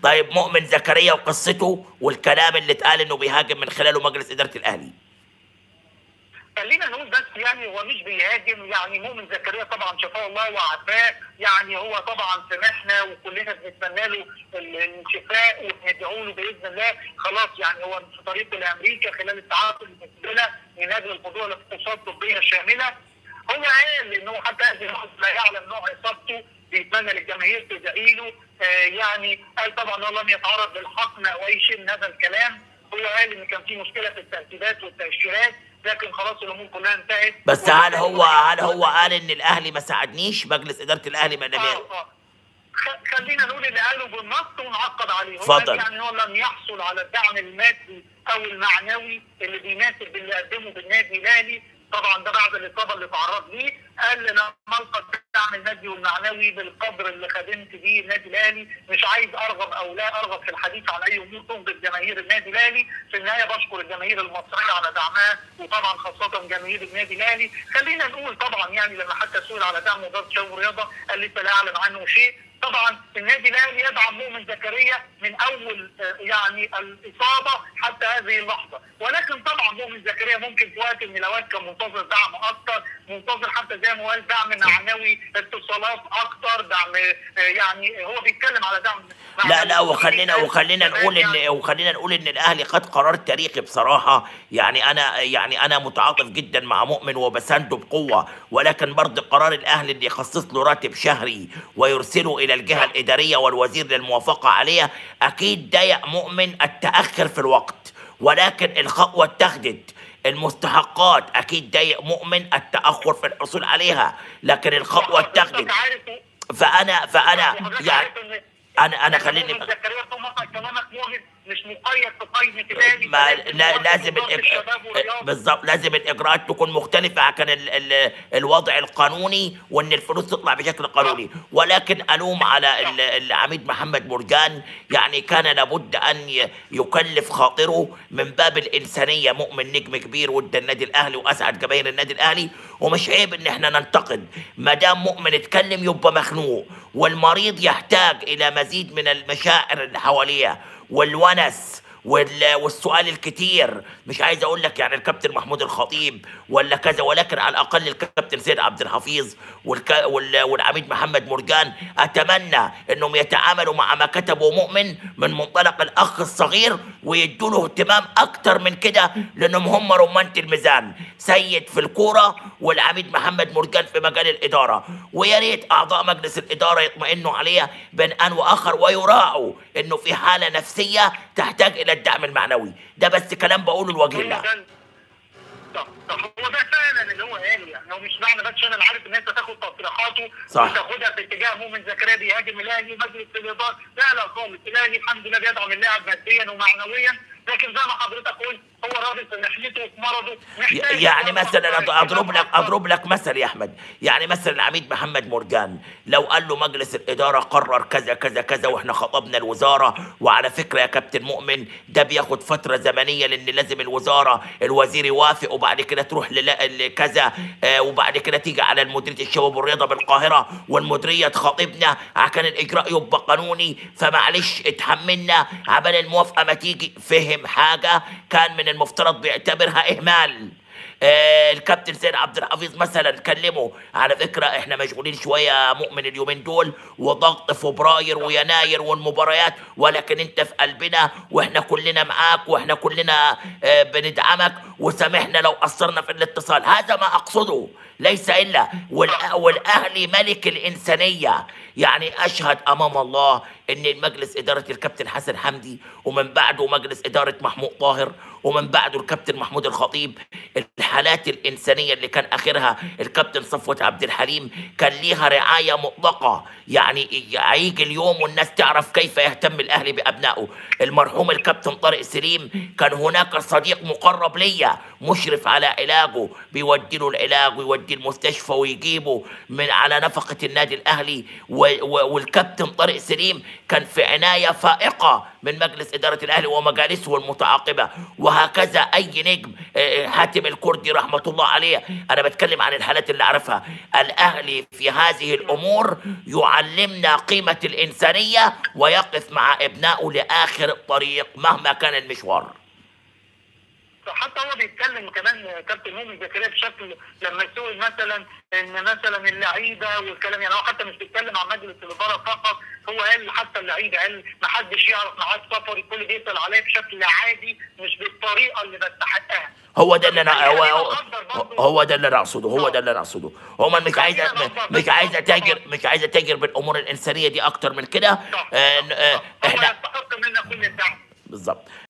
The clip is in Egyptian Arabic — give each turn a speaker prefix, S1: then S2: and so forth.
S1: طيب مؤمن زكريا وقصته والكلام اللي اتقال انه بيهاجم من خلاله مجلس اداره الاهلي
S2: خلينا نقول بس يعني هو مش بيهاجم يعني مؤمن زكريا طبعا شفاه الله وعافاه يعني هو طبعا سمحنا وكلنا بنتمنى له ال- الشفاء وبندعو له باذن الله خلاص يعني هو في طريقه لامريكا خلال الساعات المقبله من اجل الخضوع لفحوصات طبيه شامله هو قال ان هو حتى هذه اللحظه لا يعلم نوع اصابته بيتمنى للجماهير تدعي له آه يعني قال طبعا هو لم يتعرض للحقن او اي شيء من هذا الكلام هو قال ان كان في مشكله في الترتيبات والتاشيرات لكن خلاص الامور كلها انتهت
S1: بس هل هو هل هو قال ان الاهلي ما ساعدنيش مجلس اداره الاهلي ما
S2: آه،
S1: لم
S2: آه. خ- خلينا نقول اللي قاله بالنص ونعقد عليه هو
S1: اتفضل.
S2: قال يعني هو لم يحصل على الدعم المادي او المعنوي اللي بيناسب اللي قدمه بالنادي الاهلي طبعا ده بعد الاصابه اللي تعرض ليه قال لم القى الدعم المادي والمعنوي بالقدر اللي خدمت بيه النادي الاهلي مش عايز ارغب او لا ارغب في الحديث عن اي امور تنقذ جماهير النادي الاهلي في النهايه بشكر الجماهير المصريه على دعمها وطبعا خاصه جماهير النادي الاهلي خلينا نقول طبعا يعني لما حتى سئل على دعم وزاره الشباب والرياضه قال لسه لا اعلم عنه شيء طبعا النادي الاهلي يدعم مؤمن زكريا من اول آه، يعني الاصابه حتى هذه اللحظه ولكن طبعا مؤمن زكريا ممكن في وقت من الاوقات كان منتظر دعم اكثر منتظر حتى زي ما قال دعم معنوي اتصالات اكثر دعم آه، يعني هو بيتكلم على دعم
S1: لا
S2: معنوي.
S1: لا وخلينا وخلينا
S2: كمان
S1: نقول
S2: يعني
S1: ان وخلينا نقول ان الاهلي خد قرار تاريخي بصراحه يعني انا يعني انا متعاطف جدا مع مؤمن وبسنده بقوه ولكن برضه قرار الاهلي اللي يخصص له راتب شهري ويرسله الى الجهه الاداريه والوزير للموافقه عليه اكيد ضايق مؤمن التاخر في الوقت ولكن الخطوه اتخذت المستحقات اكيد ضايق مؤمن التاخر في الحصول عليها لكن الخطوه اتخذت
S2: حضرتك عارف
S1: فانا فانا
S2: وحضرتك
S1: يعني
S2: عارف إن
S1: انا انا خليني
S2: مؤمن زكريا طمطا كلامك مؤمن مش مقيد في قائمه الاهلي
S1: ما
S2: فلازم
S1: لا
S2: يروح
S1: لازم
S2: لوزارة الشباب
S1: الإج...
S2: والرياضة.
S1: بالظبط لازم الاجراءات تكون مختلفه عن ال... ال... الوضع القانوني وان الفلوس تطلع بشكل قانوني ولكن الوم على ال... العميد محمد مرجان يعني كان لابد ان ي... يكلف خاطره من باب الانسانيه مؤمن نجم كبير ود النادي الاهلي واسعد جماهير النادي الاهلي ومش عيب ان احنا ننتقد ما دام مؤمن اتكلم يبقى مخنوق والمريض يحتاج الى مزيد من المشاعر اللي حواليه والونس وال- والسؤال الكتير مش عايز اقول لك يعني الكابتن محمود الخطيب ولا كذا ولكن على الاقل الكابتن سيد عبد الحفيظ والك... وال... والعميد محمد مرجان اتمنى انهم يتعاملوا مع ما كتبه مؤمن من منطلق الاخ الصغير ويدوا له اهتمام اكتر من كده لانهم هم رمانة الميزان سيد في الكوره والعميد محمد مرجان في مجال الاداره ويا ريت اعضاء مجلس الاداره يطمئنوا عليها بين ان واخر ويراعوا انه في حاله نفسيه تحتاج الى الدعم المعنوي ده بس كلام بقوله لوجه
S2: هو
S1: الله
S2: ده طب طب هو ده فعلا اللي هو قال يعني هو مش معنى بس عشان انا عارف ان انت تاخد تصريحاته
S1: صح.
S2: وتاخدها في اتجاه مؤمن زكريا بيهاجم الاهلي ومجلس الاداره لا لا خالص الاهلي الحمد لله بيدعم اللاعب ماديا ومعنويا لكن زي ما حضرتك قلت هو راجل في محنته وفي مرضه محتاج
S1: يعني
S2: يدعم
S1: مثلا
S2: أكتر،
S1: اضرب لك
S2: أكتر.
S1: اضرب لك مثل يا احمد يعني مثلا العميد محمد مرجان لو قال له مجلس الاداره قرر كذا كذا كذا واحنا خطبنا الوزاره وعلى فكره يا كابتن مؤمن ده بياخد فتره زمنيه لان لازم الوزاره الوزير يوافق وبعد كده تروح للا- لكذا آه وبعد كده تيجي على المديريه الشباب والرياضه بالقاهره والمديريه تخاطبنا عشان الاجراء يبقى قانوني فمعلش اتحملنا عبال الموافقه ما تيجي فهم حاجه كان من المفترض بيعتبرها اهمال آه الكابتن سيد عبد الحفيظ مثلا كلمه على فكره احنا مشغولين شويه يا مؤمن اليومين دول وضغط فبراير ويناير والمباريات ولكن انت في قلبنا واحنا كلنا معاك واحنا كلنا آه بندعمك وسامحنا لو قصرنا في الاتصال هذا ما اقصده ليس الا والأ- والاهلي ملك الانسانيه يعني اشهد امام الله ان المجلس اداره الكابتن حسن حمدي ومن بعده مجلس اداره محمود طاهر ومن بعده الكابتن محمود الخطيب الحالات الانسانيه اللي كان اخرها الكابتن صفوت عبد الحليم كان ليها رعايه مطلقه يعني هيجي اليوم والناس تعرف كيف يهتم الاهلي بابنائه المرحوم الكابتن طارق سليم كان هناك صديق مقرب ليا الانسانيه مشرف على علاجه بيودي له العلاج ويوديه المستشفى ويجيبه من على نفقه النادي الاهلي و- و- والكابتن طارق سليم كان في عنايه فائقه من مجلس اداره الاهلي ومجالسه المتعاقبه وهكذا اي نجم آه، حاتم الكردي رحمه الله عليه انا بتكلم عن الحالات اللي اعرفها الاهلي في هذه الامور يعلمنا قيمه الانسانيه ويقف مع ابنائه لاخر الطريق مهما كان المشوار
S2: حتى هو بيتكلم كمان كابتن مؤمن زكريا بشكل لما يسوي مثلا ان مثلا اللعيبه والكلام يعني هو حتى مش بيتكلم عن مجلس الاداره فقط هو قال حتى اللعيبه قال ما حدش يعرف ميعاد سفري الكل بيسال عليا بشكل عادي مش بالطريقه اللي بستحقها
S1: هو ده اللي انا هو, هو,
S2: بقدر برضه.
S1: هو ده اللي انا اقصده هو ده اللي انا اقصده هو مش عايزه
S2: خلينا نقطع
S1: مش
S2: بس
S1: عايزه
S2: نقطع.
S1: تاجر مش عايزه تاجر بالامور الانسانيه دي اكتر من كده
S2: صح.
S1: آه، آه،
S2: هو
S1: احنا
S2: يستحق منا كل الدعم
S1: بالظبط